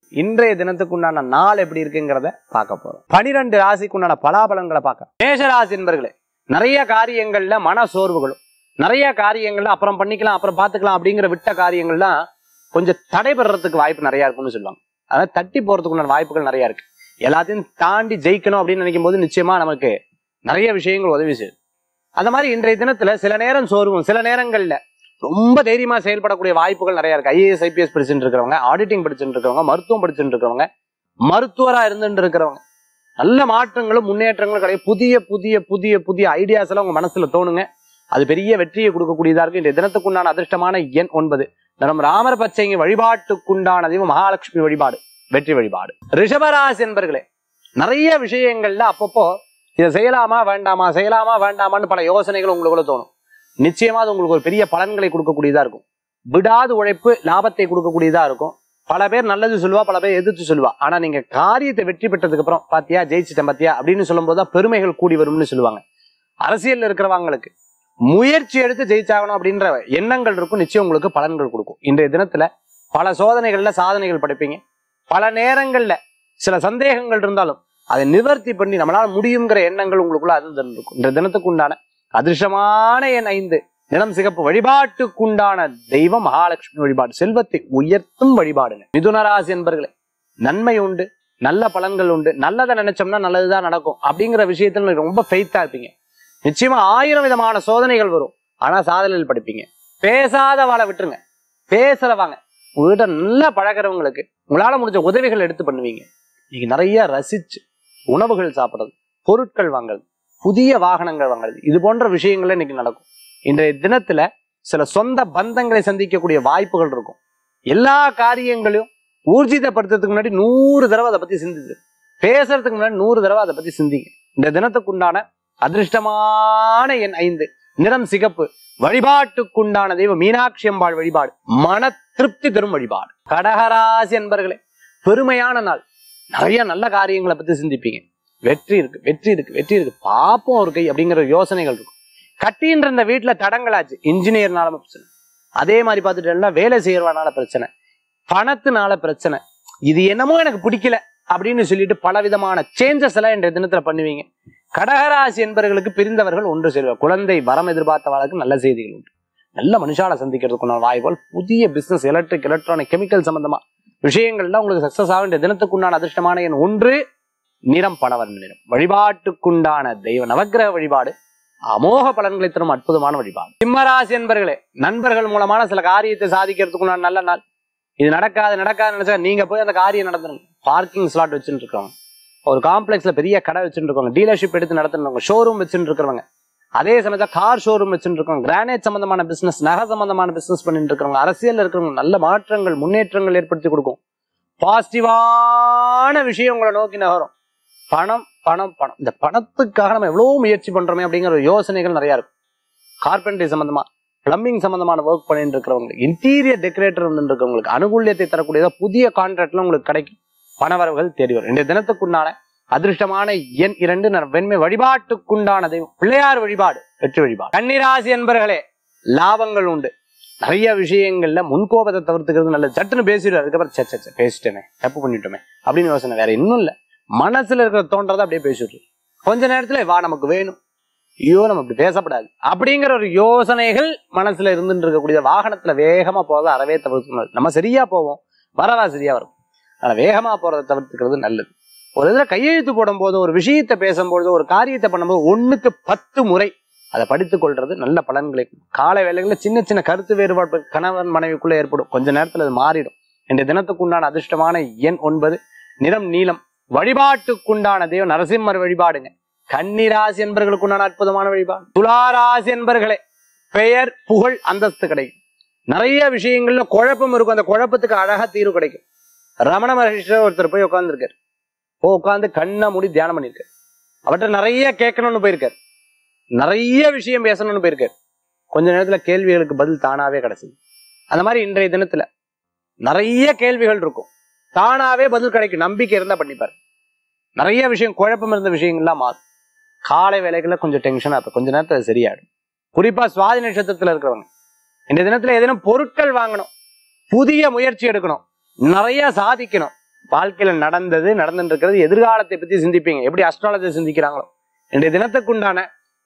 இன்றைய தினத்துக்கு உண்டான நாள் எப்படி இருக்குங்கிறத பார்க்க போறோம் பனிரெண்டு ராசிக்கு உண்டான பலாபலங்களை பார்க்க மேஷராசி என்பர்களே நிறைய காரியங்கள்ல மன சோர்வுகளும் நிறைய காரியங்கள்ல அப்புறம் பண்ணிக்கலாம் அப்புறம் பார்த்துக்கலாம் அப்படிங்கிற விட்ட காரியங்கள்லாம் கொஞ்சம் தடைபடுறதுக்கு வாய்ப்பு நிறைய இருக்கும்னு சொல்லுவாங்க அதாவது தட்டி போறதுக்கு உண்டான வாய்ப்புகள் நிறைய இருக்கு எல்லாத்தையும் தாண்டி ஜெயிக்கணும் அப்படின்னு நினைக்கும் போது நிச்சயமா நமக்கு நிறைய விஷயங்கள் உதவி செய்யும் அந்த மாதிரி இன்றைய தினத்துல சில நேரம் சோர்வும் சில நேரங்கள்ல ரொம்ப தைரியமா செயல்படக்கூடிய வாய்ப்புகள் நிறைய இருக்கு ஐஏஎஸ் ஐபிஎஸ் படிச்சுட்டு இருக்கிறவங்க ஆடிட்டிங் படிச்சுட்டு இருக்கிறவங்க மருத்துவம் படிச்சுட்டு இருக்கிறவங்க மருத்துவரா இருந்துட்டு இருக்கிறவங்க நல்ல மாற்றங்களும் முன்னேற்றங்களும் கிடையாது புதிய புதிய புதிய புதிய ஐடியாஸ் எல்லாம் உங்க மனசுல தோணுங்க அது பெரிய வெற்றியை கொடுக்கக்கூடியதா இருக்கு இன்றைய தினத்துக்குண்டான அதிர்ஷ்டமான எண் ஒன்பது நம்ம ராமர் பச்சைங்க வழிபாட்டுக்குண்டான தெய்வம் மகாலட்சுமி வழிபாடு வெற்றி வழிபாடு ரிஷபராசி என்பர்களே நிறைய விஷயங்கள்ல அப்பப்போ இதை செய்யலாமா வேண்டாமா செய்யலாமா வேண்டாமான்னு பல யோசனைகள் உங்களுக்குள்ள தோணும் நிச்சயமா அது உங்களுக்கு ஒரு பெரிய பலன்களை கொடுக்கக்கூடியதா இருக்கும் விடாது உழைப்பு லாபத்தை கொடுக்கக்கூடியதா இருக்கும் பல பேர் நல்லது சொல்லுவா பல பேர் எதிர்த்து சொல்லுவா ஆனா நீங்க காரியத்தை வெற்றி பெற்றதுக்கு அப்புறம் பாத்தியா ஜெயிச்சிட்டேன் பாத்தியா அப்படின்னு சொல்லும்போது தான் பெருமைகள் கூடி வரும்னு சொல்லுவாங்க அரசியல்ல இருக்கிறவங்களுக்கு முயற்சி எடுத்து ஜெயிச்சாகணும் அப்படின்ற எண்ணங்கள் இருக்கும் நிச்சயம் உங்களுக்கு பலன்கள் கொடுக்கும் இன்றைய தினத்துல பல சோதனைகள்ல சாதனைகள் படைப்பீங்க பல நேரங்கள்ல சில சந்தேகங்கள் இருந்தாலும் அதை நிவர்த்தி பண்ணி நம்மளால முடியுங்கிற எண்ணங்கள் உங்களுக்குள்ள அது இருக்கும் இன்றைய தினத்துக்கு உண்டான அதிர்ஷ்டமான எண் ஐந்து நிலம் சிகப்பு வழிபாட்டுக்குண்டான தெய்வம் மகாலட்சுமி வழிபாடு செல்வத்தை உயர்த்தும் வழிபாடுங்க மிதுனராசி என்பர்களே நன்மை உண்டு நல்ல பலன்கள் உண்டு நல்லதை நினைச்சோம்னா நல்லதுதான் நடக்கும் அப்படிங்கிற விஷயத்துல நீங்க ரொம்ப ஃபெய்த்தா இருப்பீங்க நிச்சயமா ஆயிரம் விதமான சோதனைகள் வரும் ஆனா சாதனைகள் படிப்பீங்க பேசாத வாழ விட்டுருங்க பேசுறவாங்க உங்ககிட்ட நல்லா பழகிறவங்களுக்கு உங்களால முடிஞ்ச உதவிகள் எடுத்து பண்ணுவீங்க நீங்க நிறைய ரசிச்சு உணவுகள் சாப்பிடுறது பொருட்கள் வாங்குறது புதிய வாகனங்கள் வாங்குறது இது போன்ற விஷயங்கள் இன்னைக்கு நடக்கும் இன்றைய தினத்துல சில சொந்த பந்தங்களை சந்திக்கக்கூடிய வாய்ப்புகள் இருக்கும் எல்லா காரியங்களையும் ஊர்ஜிதப்படுத்துறதுக்கு முன்னாடி நூறு தடவை அதை பத்தி சிந்திச்சு பேசுறதுக்கு முன்னாடி நூறு தடவை அதை பத்தி சிந்திங்க இந்த தினத்துக்குண்டான அதிர்ஷ்டமான எண் ஐந்து நிறம் சிகப்பு வழிபாட்டுக்குண்டான தெய்வம் மீனாட்சி அம்பாள் வழிபாடு மன திருப்தி தரும் வழிபாடு கடகராசி என்பர்களே பெருமையான நாள் நிறைய நல்ல காரியங்களை பத்தி சிந்திப்பீங்க வெற்றி இருக்கு வெற்றி இருக்கு வெற்றி இருக்கு பாப்போம் ஒரு கை அப்படிங்கிற யோசனைகள் இருக்கும் கட்டின்ற இந்த வீட்டுல தடங்களாச்சு இன்ஜினியர்னால பிரச்சனை அதே மாதிரி பார்த்துட்டேன்னா வேலை செய்யறவனால பிரச்சனை பணத்தினால பிரச்சனை இது என்னமோ எனக்கு பிடிக்கல அப்படின்னு சொல்லிட்டு பல விதமான சேஞ்சஸ் எல்லாம் இன்றைய தினத்துல பண்ணுவீங்க கடகராசி என்பவர்களுக்கு பிரிந்தவர்கள் ஒன்று சேருவார் குழந்தை வரம் எதிர்பார்த்தவர்களுக்கு நல்ல செய்திகள் உண்டு நல்ல மனுஷால சந்திக்கிறதுக்குண்டான வாய்ப்புகள் புதிய பிசினஸ் எலக்ட்ரிக் எலக்ட்ரானிக் கெமிக்கல் சம்பந்தமா விஷயங்கள்லாம் உங்களுக்கு சக்சஸ் ஆக வேண்டிய தினத்துக்குண்டான அதிர்ஷ்டமான எண் ஒன்று நிறம் பணவர்ண நிறம் வழிபாட்டுக்குண்டான தெய்வ நவக்கிரக வழிபாடு அமோக பலன்களை தரும் அற்புதமான வழிபாடு சிம்மராசி என்பர்களே நண்பர்கள் மூலமான சில காரியத்தை சாதிக்கிறதுக்குண்டான நல்ல நாள் இது நடக்காது நடக்காது நினைச்சா நீங்க போய் அந்த காரியம் நடத்துருங்க பார்க்கிங் ஸ்லாட் வச்சுட்டு இருக்கவங்க ஒரு காம்ப்ளெக்ஸ்ல பெரிய கடை வச்சுட்டு இருக்கவங்க டீலர்ஷிப் எடுத்து நடத்துறவங்க ஷோரூம் வச்சுட்டு இருக்கிறவங்க அதே சமயத்துல கார் ஷோரூம் வச்சுட்டு இருக்கவங்க கிரானைட் சம்பந்தமான பிசினஸ் நகை சம்பந்தமான பிசினஸ் பண்ணிட்டு இருக்கிறவங்க அரசியல்ல இருக்கிறவங்க நல்ல மாற்றங்கள் முன்னேற்றங்கள் ஏற்படுத்தி கொடுக்கும் பாசிட்டிவான விஷயம் உங்களை நோக்கி நகரும் பணம் பணம் பணம் இந்த பணத்துக்காக நம்ம எவ்வளவு முயற்சி பண்றோமே அப்படிங்கிற ஒரு யோசனைகள் நிறைய இருக்கும் கார்பெண்டரி சம்பந்தமா பிளம்பிங் சம்பந்தமான ஒர்க் பண்ணிட்டு இருக்கிறவங்களுக்கு இன்டீரியர் டெக்கரேட்டர் வந்து இருக்கிறவங்களுக்கு அனுகூல்யத்தை தரக்கூடியதா புதிய கான்ட்ராக்ட்ல உங்களுக்கு கிடைக்கும் பணவரவுகள் தேடி வரும் இந்த தினத்துக்குண்டான அதிர்ஷ்டமான எண் இரண்டு ந- வெண்மை வழிபாட்டுக்குண்டான தெய்வம் பிள்ளையார் வழிபாடு வெற்றி வழிபாடு கன்னிராசி என்பர்களே லாபங்கள் உண்டு நிறைய விஷயங்கள்ல முன்கோபத்தை தவிர்த்துக்கிறது நல்லது சட்டுன்னு பேசிடுவார் அதுக்கப்புறம் சே சே, சே பேசிட்டேமே தப்பு பண்ணிட்டோமே அப்படின்னு யோசனை வேற இன்னும் இல்ல மனசுல இருக்கிற தோன்றதை அப்படியே பேசிட்டு கொஞ்ச நேரத்துல வா நமக்கு வேணும் ஐயோ நம்ம இப்படி பேசப்படாது அப்படிங்கிற ஒரு யோசனைகள் மனசுல இருந்துட்டு இருக்கக்கூடிய வாகனத்துல வேகமா போறதை அறவே தவிர்க்கணும் நம்ம சரியா போவோம் வரவா சரியா வரும் ஆனா வேகமா போறதை தவிர்த்துக்கிறது நல்லது ஒரு இதுல கையெழுத்து போடும்போது ஒரு விஷயத்தை பேசும்போது ஒரு காரியத்தை பண்ணும்போது ஒண்ணுக்கு பத்து முறை அதை படித்துக் கொள்றது நல்ல பலன்களை கொடுக்கும். காலை வேளைகளில் சின்ன சின்ன கருத்து வேறுபாடு கணவன் மனைவிக்குள்ள ஏற்படும் கொஞ்ச நேரத்துல அது மாறிடும் இந்த தினத்துக்கு உண்டான அதிர்ஷ்டமான எண் ஒன்பது நிறம் நீலம் வழிபாட்டுக்குண்டான தெய்வம் நரசிம்மர் வழிபாடுங்க கன்னிராசி என்பர்களுக்கு உண்டான அற்புதமான வழிபாடு துளாராசி என்பர்களே பெயர் புகழ் அந்தஸ்து கிடைக்கும் நிறைய விஷயங்கள்ல குழப்பம் இருக்கும் அந்த குழப்பத்துக்கு அழகா தீர்வு கிடைக்கும் ரமண மகரிஷர் ஒருத்தர் போய் உட்கார்ந்துருக்காரு போ உட்கார்ந்து கண்ணை மூடி தியானம் பண்ணிருக்காரு அவர்கிட்ட நிறைய கேட்கணும்னு போயிருக்காரு நிறைய விஷயம் பேசணும்னு போயிருக்காரு கொஞ்ச நேரத்துல கேள்விகளுக்கு பதில் தானாவே கிடைச்சது அந்த மாதிரி இன்றைய தினத்துல நிறைய கேள்விகள் இருக்கும் தானாவே பதில் கிடைக்கும் நம்பிக்கை இருந்தா பண்ணிப்பாரு நிறைய விஷயம் குழப்பம் இருந்த விஷயங்கள்லாம் மாறும் காலை வேலைகள்ல கொஞ்சம் டென்ஷனா இருக்கும் கொஞ்ச நேரத்துல அது சரியாயிடும் குறிப்பா சுவாதி நட்சத்திரத்துல இருக்கிறவங்க இந்த தினத்துல ஏதேனும் பொருட்கள் வாங்கணும் புதிய முயற்சி எடுக்கணும் நிறைய சாதிக்கணும் வாழ்க்கையில நடந்தது நடந்துட்டு இருக்கிறது எதிர்காலத்தை பத்தி சிந்திப்பீங்க எப்படி அஸ்ட்ராலஜி சிந்திக்கிறாங்களோ இன்றைய தினத்துக்குண்டான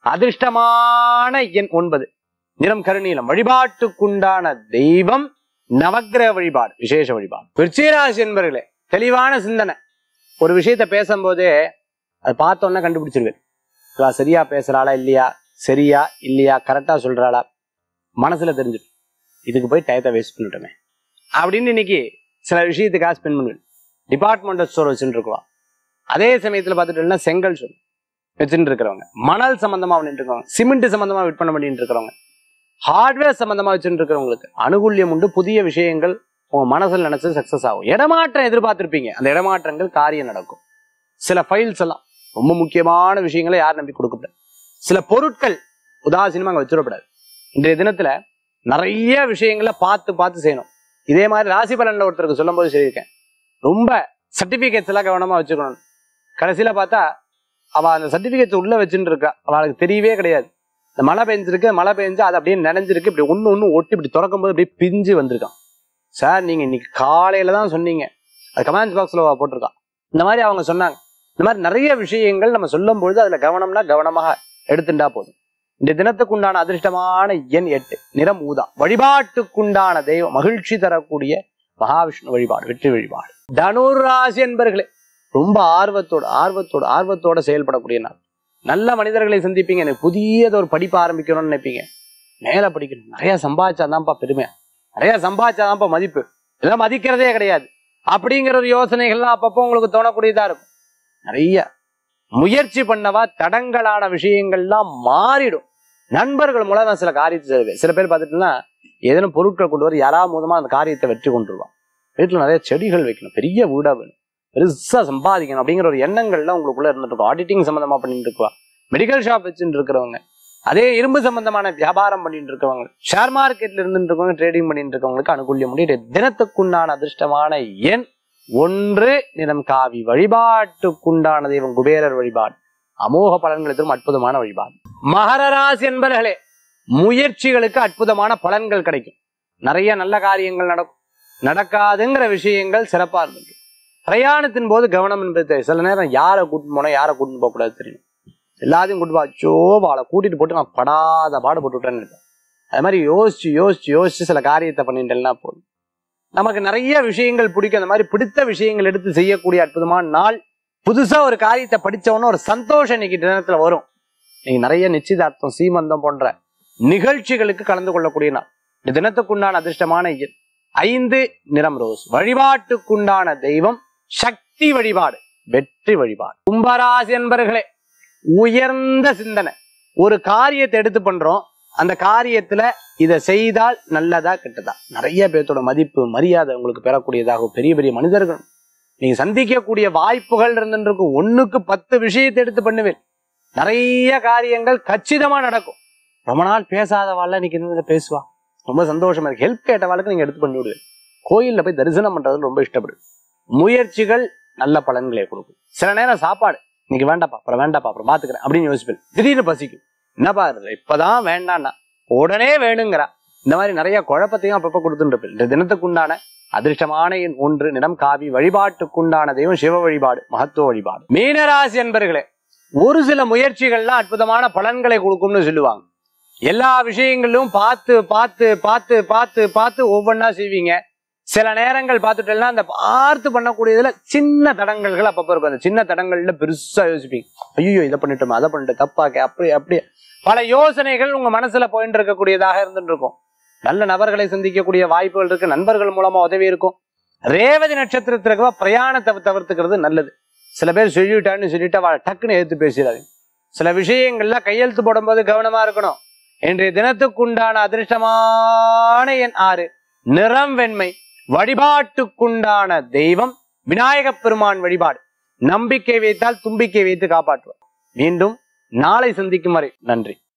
அதிர்ஷ்டமான எண் ஒன்பது நிறம் கருநீலம் வழிபாட்டுக்குண்டான தெய்வம் நவக்கிரக வழிபாடு விசேஷ வழிபாடு விருச்சிகராசி என்பர்களே தெளிவான சிந்தனை ஒரு விஷயத்த பேசும்போதே அதை பார்த்தோன்னே கண்டுபிடிச்சிருவேன் இவா சரியா பேசுறாளா இல்லையா சரியா இல்லையா கரெக்டா சொல்றாளா மனசுல தெரிஞ்சிடும் இதுக்கு போய் டயத்தை வேஸ்ட் பண்ணிட்டோமே அப்படின்னு இன்னைக்கு சில விஷயத்துக்காக ஸ்பெண்ட் பண்ணுவேன் டிபார்ட்மெண்டல் ஸ்டோர் வச்சுட்டு இருக்கலாம் அதே சமயத்துல பார்த்துட்டோம்னா செங்கல் சொல் வச்சுட்டு இருக்கிறவங்க மணல் சம்பந்தமா பண்ணிட்டு இருக்கவங்க சிமெண்ட் சம்பந்தமா விற்பனை பண்ணிட்டு இருக்கிறவங்க ஹார்ட்வேர் சம்பந்தமா வச்சுட்டு இருக்கிறவங்களுக்கு அனுகூல்யம் உண்டு புதிய விஷயங்கள் உங்க மனசுல நினைச்சது சக்சஸ் ஆகும் இடமாற்றம் எதிர்பார்த்திருப்பீங்க அந்த இடமாற்றங்கள் காரியம் நடக்கும் சில ஃபைல்ஸ் எல்லாம் ரொம்ப முக்கியமான விஷயங்களை யார் நம்பி கொடுக்கப்படாது சில பொருட்கள் உதாசீனமா அங்க வச்சிடக்கூடாது இன்றைய தினத்துல நிறைய விஷயங்களை பார்த்து பார்த்து செய்யணும் இதே மாதிரி ராசி பலன்ல ஒருத்தருக்கு சொல்லும் போது சொல்லியிருக்கேன் ரொம்ப சர்டிபிகேட்ஸ் எல்லாம் கவனமா வச்சுக்கணும் கடைசியில பார்த்தா அவ அந்த சர்டிபிகேட்ஸ் உள்ள வச்சுட்டு இருக்கா அவளுக்கு தெரியவே கிடையாது இந்த மழை பெஞ்சிருக்கு மழை பெஞ்சு அது அப்படியே நனைஞ்சிருக்கு இப்படி ஒண்ணு ஒண்ணு ஒட்டி இப்படி திறக்கும் போது அப்படியே பிஞ்சு வந்திருக்கான் சார் நீங்க இன்னைக்கு காலையில தான் சொன்னீங்க அது கமெண்ட்ஸ் பாக்ஸ்ல போட்டிருக்கான் இந்த மாதிரி அவங்க சொன்னாங்க இந்த மாதிரி நிறைய விஷயங்கள் நம்ம சொல்லும் பொழுது அதுல கவனம்னா கவனமாக எடுத்துட்டா போதும் இந்த தினத்துக்குண்டான அதிர்ஷ்டமான எண் எட்டு நிறம் ஊதா வழிபாட்டுக்குண்டான தெய்வம் மகிழ்ச்சி தரக்கூடிய மகாவிஷ்ணு வழிபாடு வெற்றி வழிபாடு தனுராசி என்பர்களே ரொம்ப ஆர்வத்தோட ஆர்வத்தோட ஆர்வத்தோட செயல்படக்கூடிய நாள் நல்ல மனிதர்களை சந்திப்பீங்க எனக்கு புதியது ஒரு படிப்பு ஆரம்பிக்கணும்னு நினைப்பீங்க மேல படிக்கணும் நிறைய சம்பாதிச்சாதான்ப்பா பெருமை நிறைய சம்பாதிச்சாதான்ப்பா மதிப்பு இதெல்லாம் மதிக்கிறதே கிடையாது அப்படிங்கிற ஒரு யோசனைகள்லாம் அப்பப்போ உங்களுக்கு தோணக்கூடியதா இருக்கும் நிறைய முயற்சி பண்ணவா தடங்கலான விஷயங்கள்லாம் மாறிடும் நண்பர்கள் மூலம் நான் சில காரியத்தை செய்வேன் சில பேர் பார்த்துட்டுனா ஏதேனும் பொருட்கள் கொண்டு வர யாரா மூலமா அந்த காரியத்தை வெற்றி கொண்டுருவான் வீட்டுல நிறைய செடிகள் வைக்கணும் பெரிய வீடா வேணும் பெருசா சம்பாதிக்கணும் அப்படிங்கிற ஒரு எண்ணங்கள்லாம் உங்களுக்குள்ள இருந்துட்டு இருக்கும் ஆடிட்டிங் சம்பந்தமா பண்ணிட்டு இருக்குவா மெடிக்கல் ஷாப் வச்சுட்டு இருக்கிறவங்க அதே இரும்பு சம்பந்தமான வியாபாரம் பண்ணிட்டு இருக்கவங்க ஷேர் மார்க்கெட்ல இருந்துட்டு இருக்கவங்க ட்ரேடிங் பண்ணிட்டு இருக்கவங்களுக்கு அனுகூல்யம் முடியும் தினத்துக்குண்டான அதிர்ஷ்டமான எண் ஒன்று நிறம் காவி வழிபாட்டுக்குண்டான தெய்வம் குபேரர் வழிபாடு அமோக பலன்களை தரும் அற்புதமான வழிபாடு மகர ராசி என்பர்களே முயற்சிகளுக்கு அற்புதமான பலன்கள் கிடைக்கும் நிறைய நல்ல காரியங்கள் நடக்கும் நடக்காதுங்கிற விஷயங்கள் சிறப்பா இருந்துட்டு பிரயாணத்தின் போது கவனம் என்பது தேவை. சில நேரம் யாரை கூட்டிட்டு போனோம் யாரை கூட்டிட்டு போக கூடாது தெரியும் எல்லாத்தையும் கூட்டு போ அச்சோ அவளை கூட்டிட்டு போட்டு நான் படாத பாடுபட்டு விட்டேன்னு இருப்பேன் அது மாதிரி யோசிச்சு யோசிச்சு யோசிச்சு சில காரியத்தை பண்ணிட்டேன்னா போதும் நமக்கு நிறைய விஷயங்கள் பிடிக்கும் அந்த மாதிரி பிடித்த விஷயங்கள் எடுத்து செய்யக்கூடிய அற்புதமான நாள் புதுசா ஒரு காரியத்தை படிச்சவொன்னே ஒரு சந்தோஷம் இன்னைக்கு தினத்துல வரும் நீங்க நிறைய நிச்சயதார்த்தம் சீமந்தம் போன்ற நிகழ்ச்சிகளுக்கு கலந்து கொள்ளக்கூடிய நாள் இந்த தினத்துக்குண்டான அதிர்ஷ்டமான எண் ஐந்து நிறம் ரோஸ் வழிபாட்டுக்குண்டான தெய்வம் சக்தி வழிபாடு வெற்றி வழிபாடு கும்பராசி என்பர்களே உயர்ந்த சிந்தனை ஒரு காரியத்தை எடுத்து பண்றோம் அந்த காரியத்துல இதை செய்தால் நல்லதா கெட்டதா நிறைய பேர்த்தோட மதிப்பு மரியாதை உங்களுக்கு பெறக்கூடியதாகும் பெரிய பெரிய மனிதர்கள் நீங்க சந்திக்கக்கூடிய வாய்ப்புகள் இருந்துருக்கும் ஒண்ணுக்கு பத்து விஷயத்தை எடுத்து பண்ணுவேன் நிறைய காரியங்கள் கச்சிதமா நடக்கும் ரொம்ப நாள் பேசாதவாள் இன்னைக்கு இந்த பேசுவா ரொம்ப சந்தோஷமா இருக்கு ஹெல்ப் கேட்டவாளுக்கு நீங்க எடுத்து பண்ணி விடுவேன் கோயில்ல போய் தரிசனம் பண்றது ரொம்ப இஷ்டப்படுது முயற்சிகள் நல்ல பலன்களை கொடுக்கும் சில நேரம் சாப்பாடு இன்னைக்கு வேண்டாப்பா அப்புறம் வேண்டாப்பா அப்புறம் பாத்துக்கிறேன் அப்படின்னு யோசிப்பேன் திடீர்னு பசிக்கும் என்னப்பா இது இப்பதான் வேண்டாம்னா உடனே வேணுங்கிறா இந்த மாதிரி நிறைய குழப்பத்தையும் அப்பப்ப கொடுத்துட்டு இருப்பேன் இந்த தினத்துக்குண்டான அதிர்ஷ்டமான எண் ஒன்று நிறம் காவி வழிபாட்டுக்குண்டான தெய்வம் சிவ வழிபாடு மகத்துவ வழிபாடு மீனராசி என்பர்களே ஒரு சில முயற்சிகள்லாம் அற்புதமான பலன்களை கொடுக்கும்னு சொல்லுவாங்க எல்லா விஷயங்களிலும் பார்த்து பார்த்து பார்த்து பார்த்து பார்த்து ஒவ்வொன்றா செய்வீங்க சில நேரங்கள் பார்த்துட்டேன்னா அந்த பார்த்து பண்ணக்கூடியதுல சின்ன தடங்கல்கள் அப்பப்போ இருக்கும் அந்த சின்ன தடங்கள்ல பெருசா யோசிப்பீங்க ஐயோ இதை பண்ணிட்டோமா அதை பண்ணிட்டு தப்பாக்க அப்படி அப்படி பல யோசனைகள் உங்க மனசுல போயிட்டு இருக்கக்கூடியதாக இருந்துட்டு இருக்கும் நல்ல நபர்களை சந்திக்கக்கூடிய வாய்ப்புகள் இருக்கு நண்பர்கள் மூலமா உதவி இருக்கும் ரேவதி நட்சத்திரத்திற்கு பிரயாணத்தை தவிர்த்துக்கிறது நல்லது சில பேர் சொல்லிட்டான்னு சொல்லிட்டு அவளை டக்குன்னு எடுத்து பேசிடாது சில விஷயங்கள்ல கையெழுத்து போடும்போது கவனமா இருக்கணும் இன்றைய தினத்துக்குண்டான அதிர்ஷ்டமான எண் ஆறு நிறம் வெண்மை வழிபாட்டுக்குண்டான தெய்வம் விநாயகப் பெருமான் வழிபாடு நம்பிக்கை வைத்தால் தும்பிக்கை வைத்து காப்பாற்றுவார் மீண்டும் நாளை சந்திக்கும் வரை நன்றி